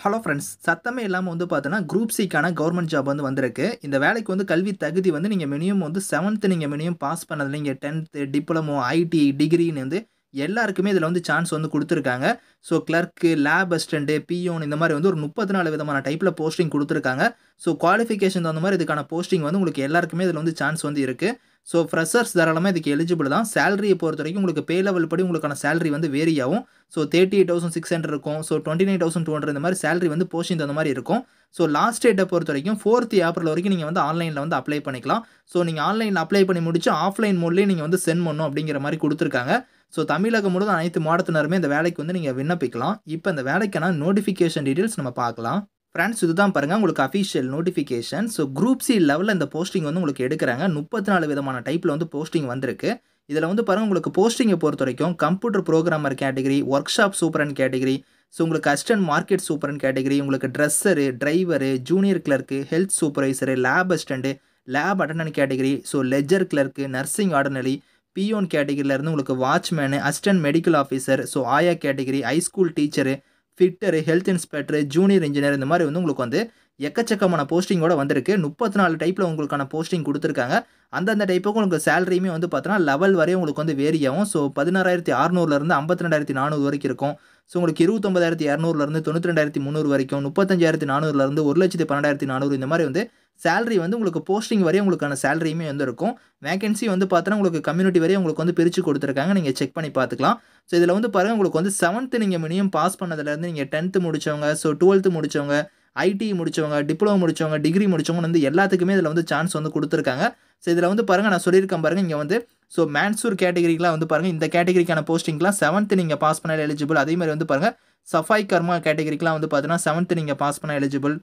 hello friends சத்தமே இல்லாமல் வந்து பார்த்தோன்னா குரூப் சிக்கான கவர்மெண்ட் ஜாப் வந்து வந்திருக்கு இந்த வேலைக்கு வந்து கல்வி தகுதி வந்து நீங்கள் மினிமம் வந்து செவன்த்து நீங்கள் மினிமம் பாஸ் பண்ணது நீங்கள் டென்த்து டிப்ளமோ ஐடி டிகிரின்னு வந்து எல்லாருக்குமே இதில் வந்து சான்ஸ் வந்து கொடுத்துருக்காங்க so clerk lab assistant peon இந்த மாதிரி வந்து ஒரு முப்பத்தி நாலு விதமான டைப்பில் போஸ்டிங் கொடுத்துருக்காங்க ஸோ குவாலிஃபிகேஷன் தகுந்த மாதிரி இதுக்கான போஸ்டிங் வந்து உங்களுக்கு எல்லாருக்குமே இதில் வந்து சான்ஸ் வந்து இருக்குது ஸோ ஃப்ரெஷர்ஸ் தாராளமாக இதுக்கு எலிஜிபிள் தான் சேலரியை பொறுத்த வரைக்கும் உங்களுக்கு பே லெவல் படி உங்களுக்கான சேலரி வந்து வேரி ஆகும் so thirty eight thousand six hundred இருக்கும் so twenty nine thousand two hundred இந்த மாதிரி சேலரி வந்து போஸ்டிங் அந்த மாதிரி இருக்கும் ஸோ லாஸ்ட் டேட்டை பொறுத்த வரைக்கும் ஃபோர்த் ஏப்ரல் வரைக்கும் நீங்கள் வந்து ஆன்லைனில் வந்து அப்ளை பண்ணிக்கலாம் ஸோ நீங்கள் ஆன்லைனில் அப்ளை பண்ணி முடிச்சு ஆஃப்லைன் மோட்லேயே நீங்கள் வந்து சென்ட் பண்ணணும் அப்படிங்கிற மாதிரி கொடுத்துருக்காங்க ஸோ தமிழகம் முழுவதும் அனைத்து மாவட்டத்தினருமே இந்த வேலைக்கு வந்து நீங்கள் விண்ணப்பிக்கலாம் இப்போ இந்த வேலைக்கான நோட்டிஃபிகேஷன் டீட்டெயில்ஸ் நம்ம பார்க்கலாம் ஃப்ரெண்ட்ஸ் இதுதான் பாருங்கள் உங்களுக்கு official notification so group C லெவலில் இந்த போஸ்டிங் வந்து உங்களுக்கு எடுக்கிறாங்க முப்பத்தி நாலு விதமான டைப்பில் வந்து போஸ்டிங் வந்திருக்கு இதில் வந்து பாருங்கள் உங்களுக்கு போஸ்டிங்கை பொறுத்த வரைக்கும் computer programmer category workshop சூப்பரன் கேட்டகரி ஸோ உங்களுக்கு அசிஸ்டன்ட் மார்க்கெட் சூப்பரன் கேட்டகரி உங்களுக்கு dresser driver junior clerk health supervisor lab assistant lab attendant category so ledger clerk nursing ordinary peon கேட்டகரியிலேருந்து உங்களுக்கு watchman assistant medical officer so ஆயா category high school teacher fitter health inspector junior engineer இந்த மாதிரி வந்து உங்களுக்கு வந்து எக்கச்சக்கமான போஸ்டிங்கோட வந்திருக்கு முப்பத்தி நாலு டைப்பில் உங்களுக்கான போஸ்டிங் கொடுத்துருக்காங்க அந்தந்த டைப்புக்கு உங்களுக்கு சேலரியுமே வந்து பார்த்தோன்னா லெவல் வரையும் உங்களுக்கு வந்து வேரி ஆகும் ஸோ பதினாறாயிரத்தி அறநூறுலேருந்து ஐம்பத்தி ரெண்டாயிரத்தி நானூறு வரைக்கும் இருக்கும் ஸோ உங்களுக்கு இருபத்தொம்பதாயிரத்தி இரநூறுலேருந்து தொண்ணூற்றி ரெண்டாயிரத்தி முந்நூறு வரைக்கும் முப்பத்தஞ்சாயிரத்தி நானூறுலேருந்து ஒரு லட்சத்தி பன்னெண்டாயிரத்தி நானூறு இந்த மாதிரி வந்து சேலரி வந்து உங்களுக்கு போஸ்டிங் வரையும் உங்களுக்கான சேலரியுமே வந்து இருக்கும் வேகன்சி வந்து பார்த்தோன்னா உங்களுக்கு கம்யூனிட்டி வரையும் உங்களுக்கு வந்து பிரித்து கொடுத்துருக்காங்க நீங்கள் செக் பண்ணி பார்த்துக்கலாம் ஸோ இதில் வந்து பாருங்கள் உங்களுக்கு வந்து செவன்த்து நீங்கள் மினிமம் பாஸ் பண்ணதுலேருந்து நீங்கள் டென்த்து முடித்தவங்க ஸோ டுவெல்த்து முடித்தவங்க ஐடி முடித்தவங்க டிப்ளமோ முடித்தவங்க டிகிரி முடித்தவங்க வந்து எல்லாத்துக்குமே இதில் வந்து சான்ஸ் வந்து கொடுத்துருக்காங்க ஸோ இதில் வந்து பாருங்கள் நான் சொல்லியிருக்கேன் பாருங்கள் இங்கே வந்து ஸோ மேன்சூர் கேட்டகரிக்கெலாம் வந்து பாருங்கள் இந்த கேட்டகரிக்கான போஸ்டிங்லாம் செவன்த்து நீங்கள் பாஸ் பண்ண எலிஜிபிள் அதே மாதிரி வந்து பாருங்கள் சஃபாய் கர்மா கேட்டகரிக்கெலாம் வந்து பார்த்தீங்கன்னா செவன்த்து நீங்கள் பாஸ் பண்ண எலிஜிபிள்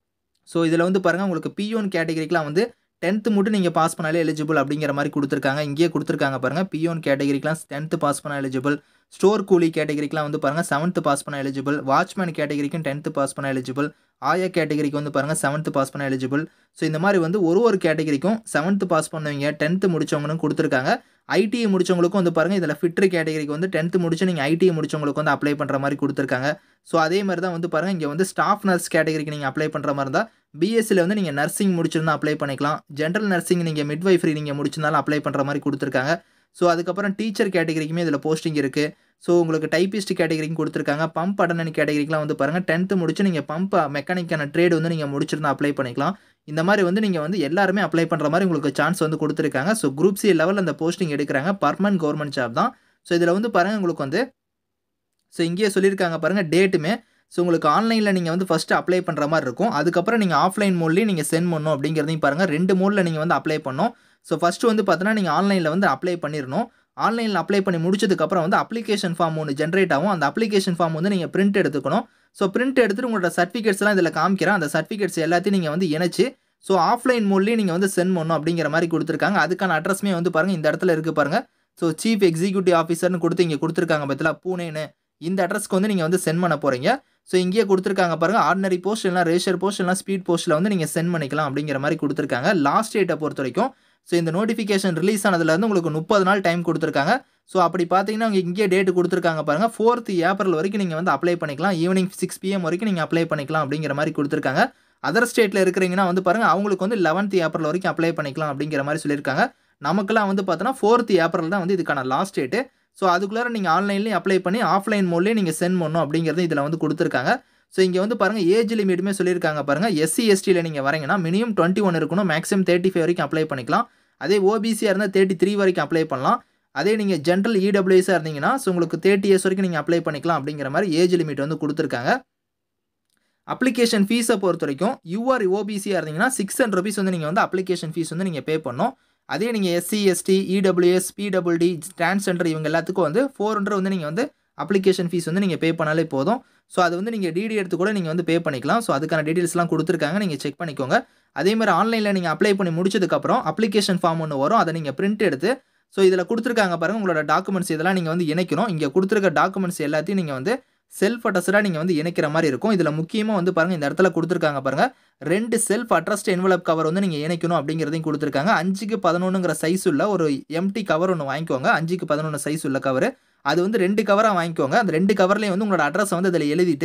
ஸோ இதில் வந்து பாருங்கள் உங்களுக்கு பியோன் கேட்டகரிக்கெலாம் வந்து டென்த்து மட்டும் நீங்கள் பாஸ் பண்ணாலே எலிஜிபிள் அப்படிங்கிற மாதிரி கொடுத்துருக்காங்க இங்கேயே கொடுத்துருக்காங்க பாருங்கள் பியோன் கேட்டகரிக்கெலாம் டென்த்து பாஸ் பண்ண எலிஜிபிள் ஸ்டோர் கூலி கேட்டகரிக்கெலாம் வந்து பாருங்கள் செவன்த்து பாஸ் பண்ண எலிஜிபிள் வாட்ச்மேன் கேட்டகரிக்கும் டென்த்து பாஸ் பண்ண எலிஜிபிள் ஆயா கேட்டகரிக்கு வந்து பாருங்கள் செவன்த்து பாஸ் பண்ண எலிஜிபிள் ஸோ இந்த மாதிரி வந்து ஒரு ஒரு கேட்டகரிக்கும் செவன்த்து பாஸ் பண்ணவங்க டென்த்து முடிச்சவங்கன்னு கொடுத்துருக்காங்க ஐடிஐ முடிச்சவங்களுக்கும் வந்து பாருங்கள் இதில் ஃபிட்ரு கேட்டகரிக்கு வந்து டென்த்து முடிச்சு நீங்கள் ஐடிஐ முடிச்சவங்களுக்கு வந்து அப்ளை பண்ணுற மாதிரி கொடுத்துருக்காங்க ஸோ அதே மாதிரி தான் வந்து பாருங்கள் இங்கே வந்து ஸ்டாஃப் நர்ஸ் கேட்டகரிக்கு நீங்கள் அப்ளை பண்ணுற மாதிரி இருந்தால் பிஎஸ்சியில் வந்து நீங்கள் நர்சிங் முடிச்சிருந்தா அப்ளை பண்ணிக்கலாம் ஜென்ரல் நர்சிங் நீங்கள் மிட்வைஃப்ரி நீங்கள் முடிச்சிருந்தாலும் அப்ளை பண்ணுற மாதிரி கொடுத்துருக்காங்க ஸோ அதுக்கப்புறம் டீச்சர் கேட்டகரிக்குமே இதில் போஸ்டிங் இருக்குது ஸோ உங்களுக்கு டைப்பிஸ்ட் கேட்டகரிக்கும் கொடுத்துருக்காங்க பம்ப் அட்டனன் கேட்டகரிக்கெலாம் வந்து பாருங்கள் டென்த்து முடிச்சு நீங்கள் பம்ப் மெக்கானிக்கான ட்ரேட் வந்து நீங்கள் முடிச்சிருந்தா அப்ளை பண்ணிக்கலாம் இந்த மாதிரி வந்து நீங்கள் வந்து எல்லாருமே அப்ளை பண்ணுற மாதிரி உங்களுக்கு சான்ஸ் வந்து கொடுத்துருக்காங்க ஸோ குரூப் சி லெவலில் அந்த போஸ்டிங் எடுக்கிறாங்க பர்மனன்ட் கவர்மெண்ட் ஜாப் தான் ஸோ இதில் வந்து பாருங்கள் உங்களுக்கு வந்து ஸோ இங்கேயே சொல்லியிருக்காங்க பாருங்கள் டேட்டுமே ஸோ உங்களுக்கு ஆன்லைனில் நீங்கள் வந்து ஃபஸ்ட்டு அப்ளை பண்ணுற மாதிரி இருக்கும் அதுக்கப்புறம் நீங்கள் ஆஃப்லைன் மோட்லேயும் நீங்கள் சென்ட் பண்ணணும் அப்படிங்கிறதையும் பாருங்கள் ரெண்டு மோடில் நீங்கள் வந்து அப்ளை பண்ணணும் ஸோ ஃபஸ்ட்டு வந்து பார்த்தீங்கன்னா நீங்கள் ஆன்லைனில் வந்து அப்ளை பண்ணிடணும் ஆன்லைனில் அப்ளை பண்ணி முடிச்சதுக்கப்புறம் வந்து அப்ளிகேஷன் ஃபார்ம் ஒன்று ஜென்ரேட் ஆகும் அந்த அப்ளிகேஷன் ஃபார்ம் வந்து நீங்கள் பிரிண்ட் எடுத்துக்கணும் ஸோ பிரிண்ட் எடுத்துகிட்டு உங்களோட சர்டிஃபிகேட்ஸ்லாம் இதில் காமிக்கிறேன் அந்த சர்டிஃபிகேட்ஸ் எல்லாத்தையும் நீங்கள் வந்து இணைச்சு ஸோ ஆஃப்லைன் மோட்லேயும் நீங்கள் வந்து சென்ட் பண்ணணும் அப்படிங்கிற மாதிரி கொடுத்துருக்காங்க அதுக்கான அட்ரஸ்மே வந்து பாருங்கள் இந்த இடத்துல இருக்குது பாருங்கள் ஸோ சீஃப் எக்ஸிக்யூட்டிவ் ஆஃபீஸர்னு கொடுத்து இங்கே கொடுத்துருக்காங்க பற்றில பூனேன்னு இந்த அட்ரஸ்க்கு வந்து நீங்கள் வந்து சென்ட் பண்ண போகிறீங்க ஸோ இங்கேயே கொடுத்துருக்காங்க பாருங்கள் ஆர்டினரி போஸ்ட் இல்லைனா ரேஷர் போஸ்ட் இல்லைனா ஸ்பீட் போஸ்ட்டில் வந்து நீங்கள் சென்ட் பண்ணிக்கலாம் அப்படிங்கிற மாதிரி கொடுத்துருக்காங்க லாஸ்ட் டேட்டை பொறுத்த வரைக்கும் ஸோ இந்த நோட்டிஃபிகேஷன் ரிலீஸ் ஆனதுலேருந்து உங்களுக்கு முப்பது நாள் டைம் கொடுத்துருக்காங்க ஸோ அப்படி பார்த்தீங்கன்னா அவங்க இங்கே டேட்டு கொடுத்துருக்காங்க பாருங்கள் ஃபோர்த் ஏப்ரல் வரைக்கும் நீங்கள் வந்து அப்ளை பண்ணிக்கலாம் ஈவினிங் சிக்ஸ் பிஎம் வரைக்கும் நீங்கள் அப்ளை பண்ணிக்கலாம் அப்படிங்கிற மாதிரி கொடுத்துருக்காங்க அதர் ஸ்டேட்டில் இருக்கிறீங்கன்னா வந்து பாருங்கள் அவங்களுக்கு வந்து லெவன்த் ஏப்ரல் வரைக்கும் அப்ளை பண்ணிக்கலாம் அப்படிங்கிற மாதிரி சொல்லியிருக்காங்க நமக்குலாம் வந்து பார்த்தோன்னா ஃபோர்த் ஏப்ரல் தான் வந்து இதுக்கான லாஸ்ட் டேட்டு ஸோ அதுக்குள்ளார நீங்கள் ஆன்லைன்லேயும் அப்ளை பண்ணி ஆஃப்லைன் மோட்லேயே நீங்கள் சென்ட் பண்ணணும் அப்படிங்கிறது இதில் வந்து கொடுத்துருக்காங்க ஸோ இங்கே வந்து பாருங்கள் ஏஜ் லிமிட்டுமே சொல்லியிருக்காங்க பாருங்கள் எஸ்சி எஸ்டியில் நீங்கள் வரீங்கன்னா மினிமம் டுவெண்ட்டி ஒன் இருக்கணும் மேக்ஸிமம் தேர்ட்டி ஃபைவ் வரைக்கும் அப்ளை பண்ணிக்கலாம் அதே ஓபிசியாக இருந்தால் தேர்ட்டி த்ரீ வரைக்கும் அப்ளை பண்ணலாம் அதே நீங்கள் ஜென்ரல் இடபிள்யூஎஸாக இருந்தீங்கன்னா ஸோ உங்களுக்கு தேர்ட்டி இயர்ஸ் வரைக்கும் நீங்கள் அப்ளை பண்ணிக்கலாம் அப்படிங்கிற மாதிரி ஏஜ் லிமிட் வந்து கொடுத்துருக்காங்க அப்ளிகேஷன் ஃபீஸை பொறுத்த வரைக்கும் யூஆர் ஓபிசியாக இருந்தீங்கன்னா சிக்ஸ் ஹண்ட்ரட் ருபீஸ் வந்து நீங்கள் வந்து அப்ளிகேஷன் ஃபீஸ் வந்து நீங்கள் பே பண்ணணும் அதே நீங்கள் SC ST EWS PWD transgender இவங்க எல்லாத்துக்கும் வந்து ஃபோர் ஹண்ட்ரட் வந்து நீங்கள் வந்து அப்ளிகேஷன் ஃபீஸ் வந்து நீங்கள் பே பண்ணாலே போதும் ஸோ அது வந்து நீங்கள் டிடி எடுத்து கூட நீங்கள் வந்து பே பண்ணிக்கலாம் ஸோ அதுக்கான டீட்டெயில்ஸ்லாம் கொடுத்துருக்காங்க நீங்கள் செக் பண்ணிக்கோங்க அதே மாதிரி ஆன்லைனில் நீங்கள் அப்ளை பண்ணி முடிச்சதுக்கப்புறம் அப்ளிகேஷன் ஃபார்ம் ஒன்று வரும் அதை நீங்கள் பிரிண்ட் எடுத்து ஸோ இதில் கொடுத்துருக்காங்க பாருங்கள் உங்களோட டாக்குமெண்ட்ஸ் இதெல்லாம் நீங்கள் வந்து இணைக்கணும் இங்கே கொடுத்துருக்க டாக்குமெண்ட்ஸ் எல்லாத்தையும் நீங்கள் வந்து செல்ஃப் அட்ரஸ்டாக நீங்கள் வந்து இணைக்கிற மாதிரி இருக்கும் இதில் முக்கியமாக வந்து பாருங்கள் இந்த இடத்துல கொடுத்துருக்காங்க பாருங்கள் ரெண்டு செல்ஃப் அட்ரஸ்ட் என்வலப் கவர் வந்து நீங்கள் இணைக்கணும் அப்படிங்கிறதையும் கொடுத்துருக்காங்க அஞ்சுக்கு பதினொன்றுங்கிற சைஸ் உள்ள ஒரு எம்டி கவர் ஒன்று வாங்கிக்கோங்க அஞ்சுக்கு பதினொன்று சைஸ் உள்ள கவர் அது வந்து ரெண்டு கவராக வாங்கிக்கோங்க அந்த ரெண்டு கவர்லேயும் வந்து உங்களோட அட்ரஸை வந்து அதில் எழுதிட்டு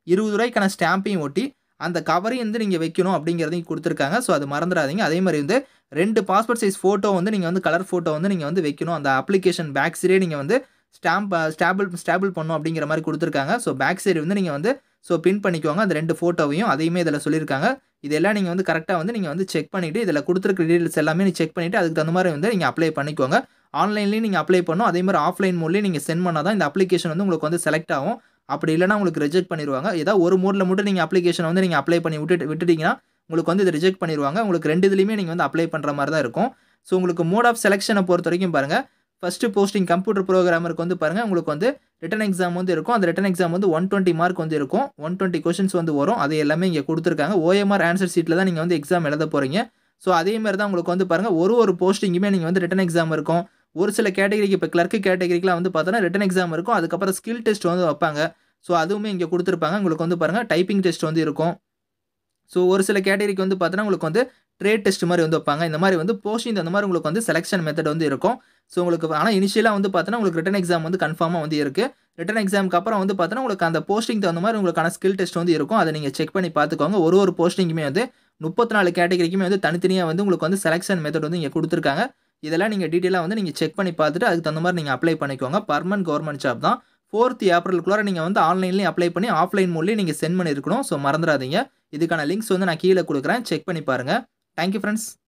இருபது ரூபாய்க்கான ஸ்டாம்பையும் ஒட்டி அந்த கவரையும் வந்து நீங்கள் வைக்கணும் அப்படிங்கிறதையும் கொடுத்துருக்காங்க ஸோ அது மறந்துடாதீங்க அதே மாதிரி வந்து ரெண்டு பாஸ்போர்ட் சைஸ் ஃபோட்டோ வந்து நீங்கள் வந்து கலர் ஃபோட்டோ வந்து நீங்கள் வந்து வைக்கணும் அந்த அப்ளிகேஷன் பேக் சைடே நீங்கள் வந்து ஸ்டாம்ப் ஸ்டாபிள் ஸ்டாபிள் பண்ணும் அப்படிங்கிற மாதிரி கொடுத்துருக்காங்க ஸோ பேக் சைடு வந்து நீங்கள் வந்து ஸோ பின் பண்ணிக்கோங்க அந்த ரெண்டு ஃபோட்டோவையும் அதையுமே இதில் சொல்லியிருக்காங்க இதெல்லாம் நீங்கள் வந்து கரெக்டாக வந்து நீங்கள் வந்து செக் பண்ணிவிட்டு இதில் கொடுத்துருக்க டீட்டெயில்ஸ் எல்லாமே நீங்கள் செக் பண்ணிவிட்டு அதுக்கு தகுந்த மாதிரி வந்து நீங்கள் அப்ளை பண்ணிக்கோங்க ஆன்லைன்லேயும் நீங்கள் அப்ளை பண்ணணும் அதே மாதிரி ஆஃப்லைன் மோட்லேயும் நீங்கள் சென்ட் பண்ணால் தான் இந்த அப்ளிகேஷன் வந்து உங்களுக்கு வந்து செலக்ட் ஆகும் அப்படி இல்லைனா உங்களுக்கு ரிஜெக்ட் பண்ணிடுவாங்க ஏதாவது ஒரு மோடில் மட்டும் நீங்கள் அப்ளிகேஷன் வந்து நீங்கள் அப்ளை பண்ணி விட்டுட்டு விட்டுட்டிங்கன்னா உங்களுக்கு வந்து இது ரிஜெக்ட் பண்ணிடுவாங்க உங்களுக்கு ரெண்டு இதுலையுமே நீங்கள் வந்து அப்ளை பண்ணுற மாதிரி தான் இருக்கும் ஸோ உங்களுக்கு மோட் ஆஃப் செலெக்ஷனை பொறுத்த வரைக்கும் பாருங்கள் ஃபஸ்ட்டு போஸ்டிங் கம்ப்யூட்டர் ப்ரோக்ராமருக்கு வந்து பாருங்கள் உங்களுக்கு வந்து ரிட்டன் எக்ஸாம் வந்து இருக்கும் அந்த ரிட்டன் எக்ஸாம் வந்து ஒன் டுவெண்ட்டி மார்க் வந்து இருக்கும் ஒன் டுவெண்ட்டி கொஷின்ஸ் வந்து வரும் அது எல்லாமே இங்கே கொடுத்துருக்காங்க ஓஎம்ஆர் ஆன்சர் சீட்டில் தான் நீங்கள் வந்து எக்ஸாம் எழுத போகிறீங்க ஸோ அதே மாதிரி தான் உங்களுக்கு வந்து பாருங்கள் ஒரு ஒரு போஸ்டிங்குமே நீங்கள் வந்து ரிட்டன் எக்ஸாம் இருக்கும் ஒரு சில கேட்டகரிக்கு இப்போ கிளர்க்கு கேட்டகரிக்கெலாம் வந்து பார்த்தோன்னா ரிட்டன் எக்ஸாம் இருக்கும் அதுக்கப்புறம் ஸ்கில் டெஸ்ட் வந்து வைப்பாங்க ஸோ அதுவுமே இங்கே கொடுத்துருப்பாங்க உங்களுக்கு வந்து பாருங்கள் டைப்பிங் டெஸ்ட் வந்து இருக்கும் ஸோ ஒரு சில கேட்டகரிக்கு வந்து பார்த்தோன்னா உங்களுக்கு வந்து ட்ரேட் டெஸ்ட் மாதிரி வந்து வைப்பாங்க இந்த மாதிரி வந்து போஸ்டிங் அந்த மாதிரி உங்களுக்கு வந்து செலெக்ஷன் மெத்தட் வந்து இருக்கும் ஸோ உங்களுக்கு ஆனால் இனிஷியலாக வந்து பார்த்தோன்னா உங்களுக்கு ரிட்டன் எக்ஸாம் வந்து கன்ஃபார்மாக வந்து இருக்குது ரிட்டன் எக்ஸாமுக்கு அப்புறம் வந்து பார்த்தோன்னா உங்களுக்கு அந்த போஸ்டிங் தகுந்த மாதிரி உங்களுக்கான ஸ்கில் டெஸ்ட் வந்து இருக்கும் அதை நீங்கள் செக் பண்ணி பார்த்துக்கோங்க ஒரு ஒரு போஸ்டிங்குமே வந்து முப்பத்தி நாலு கேட்டகரிக்குமே வந்து தனித்தனியாக வந்து உங்களுக்கு வந்து செலெக்ஷன் மெத்தட் வந்து இங்கே கொடுத்துருக்காங்க இதெல்லாம் நீங்கள் டீட்டெயிலாக வந்து நீங்கள் செக் பண்ணி பார்த்துட்டு அதுக்கு தகுந்த மாதிரி நீங்கள் அப்ளை பண்ணிக்கோங்க பர்மனன்ட் கவர்மெண்ட் ஜாப் தான் ஃபோர்த் ஏப்ரலுக்குள்ளார நீங்கள் வந்து ஆன்லைன்லேயும் அப்ளை பண்ணி ஆஃப்லைன் மூலியம் நீங்கள் சென்ட் பண்ணியிருக்கணும் ஸோ மறந்துடாதீங்க இதுக்கான லிங்க்ஸ் வந்து நான் கீழே கொடுக்குறேன் செக் பண்ணி பாருங்கள் தேங்க்யூ ஃப்ரெண்ட்ஸ்